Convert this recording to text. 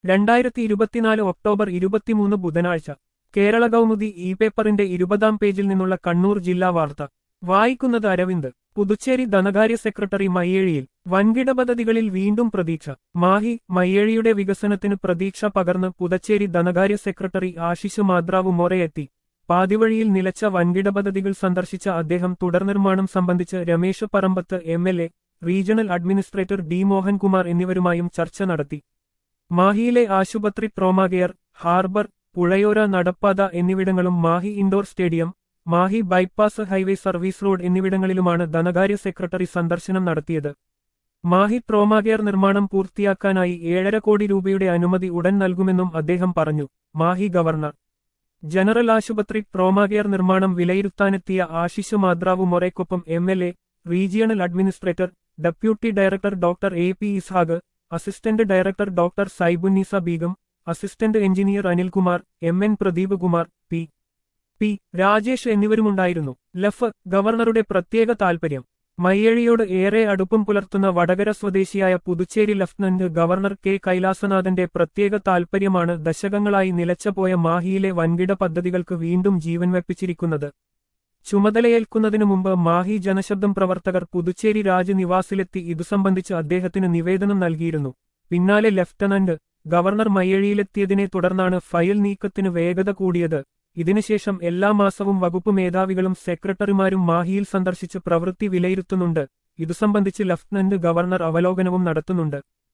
രണ്ടായിരത്തി ഇരുപത്തിനാല് ഒക്ടോബർ ഇരുപത്തിമൂന്ന് ബുധനാഴ്ച കേരള കൗമുദി ഇ പേപ്പറിന്റെ ഇരുപതാം പേജിൽ നിന്നുള്ള കണ്ണൂർ ജില്ലാ വാർത്ത വായിക്കുന്നത് അരവിന്ദ് പുതുച്ചേരി ധനകാര്യ സെക്രട്ടറി മയ്യേഴിയിൽ വൻകിട പദ്ധതികളിൽ വീണ്ടും പ്രതീക്ഷ മാഹി മയ്യേഴിയുടെ വികസനത്തിന് പ്രതീക്ഷ പകർന്ന് പുതുച്ചേരി ധനകാര്യ സെക്രട്ടറി ആശിഷ് മാദ്രാവു മൊറയെത്തി പാതിവഴിയിൽ നിലച്ച വൻകിട പദ്ധതികൾ സന്ദർശിച്ച അദ്ദേഹം തുടർനിർമ്മാണം സംബന്ധിച്ച് Ramesh Parambath M L A regional administrator D Mohankumar എന്നിവരുമായും ചർച്ച നടത്തി മാഹിയിലെ ആശുപത്രി ട്രോമാകെയർ ഹാർബർ പുഴയോര നടപ്പാത എന്നിവിടങ്ങളും Mahe indoor stadium Mahe bypass highway service road എന്നിവിടങ്ങളിലുമാണ് ധനകാര്യ സെക്രട്ടറി സന്ദർശനം നടത്തിയത് മാഹി ട്രോമാകെയർ നിർമ്മാണം പൂർത്തിയാക്കാനായി ഏഴര കോടി രൂപയുടെ അനുമതി ഉടൻ നൽകുമെന്നും അദ്ദേഹം പറഞ്ഞു മാഹി ഗവർണർ ജനറൽ ആശുപത്രി ട്രോമാകെയർ നിർമ്മാണം വിലയിരുത്താനെത്തിയ ആശിഷ് മാദ്രാവു മൊറയ്ക്കൊപ്പം M L A regional administrator deputy director doctor A P Ishaq assistant director doctor Saibunnisa Begum assistant engineer Anilkumar M N Pradeep Kumar P P Rajesh എന്നിവരുമുണ്ടായിരുന്നു ലഫ് ഗവർണറുടെ പ്രത്യേക താൽപര്യം മയ്യഴിയോട് ഏറെ അടുപ്പം പുലർത്തുന്ന വടകര സ്വദേശിയായ പുതുച്ചേരി ലഫ്റ്റനന്റ് ഗവർണർ കെ കൈലാസനാഥന്റെ പ്രത്യേക താൽപര്യമാണ് ദശകങ്ങളായി നിലച്ചപോയ മാഹിയിലെ വൻകിട പദ്ധതികൾക്ക് വീണ്ടും ജീവൻ വെപ്പിച്ചിരിക്കുന്നത് ചുമതലയേൽക്കുന്നതിനു മുമ്പ് മാഹി ജനശബ്ദം പ്രവർത്തകർ പുതുച്ചേരി രാജനിവാസിലെത്തി ഇതു സംബന്ധിച്ച് അദ്ദേഹത്തിന് നിവേദനം നൽകിയിരുന്നു പിന്നാലെ ലഫ്റ്റനന്റ് ഗവർണർ മയ്യഴിയിലെത്തിയതിനെ തുടർന്നാണ് ഫയൽ നീക്കത്തിന് വേഗത കൂടിയത് ഇതിനുശേഷം എല്ലാ മാസവും വകുപ്പ് മേധാവികളും സെക്രട്ടറിമാരും മാഹിയിൽ സന്ദർശിച്ച് പ്രവൃത്തി വിലയിരുത്തുന്നുണ്ട് ഇതു സംബന്ധിച്ച് ലഫ്റ്റനന്റ് ഗവർണർ അവലോകനവും നടത്തുന്നുണ്ട്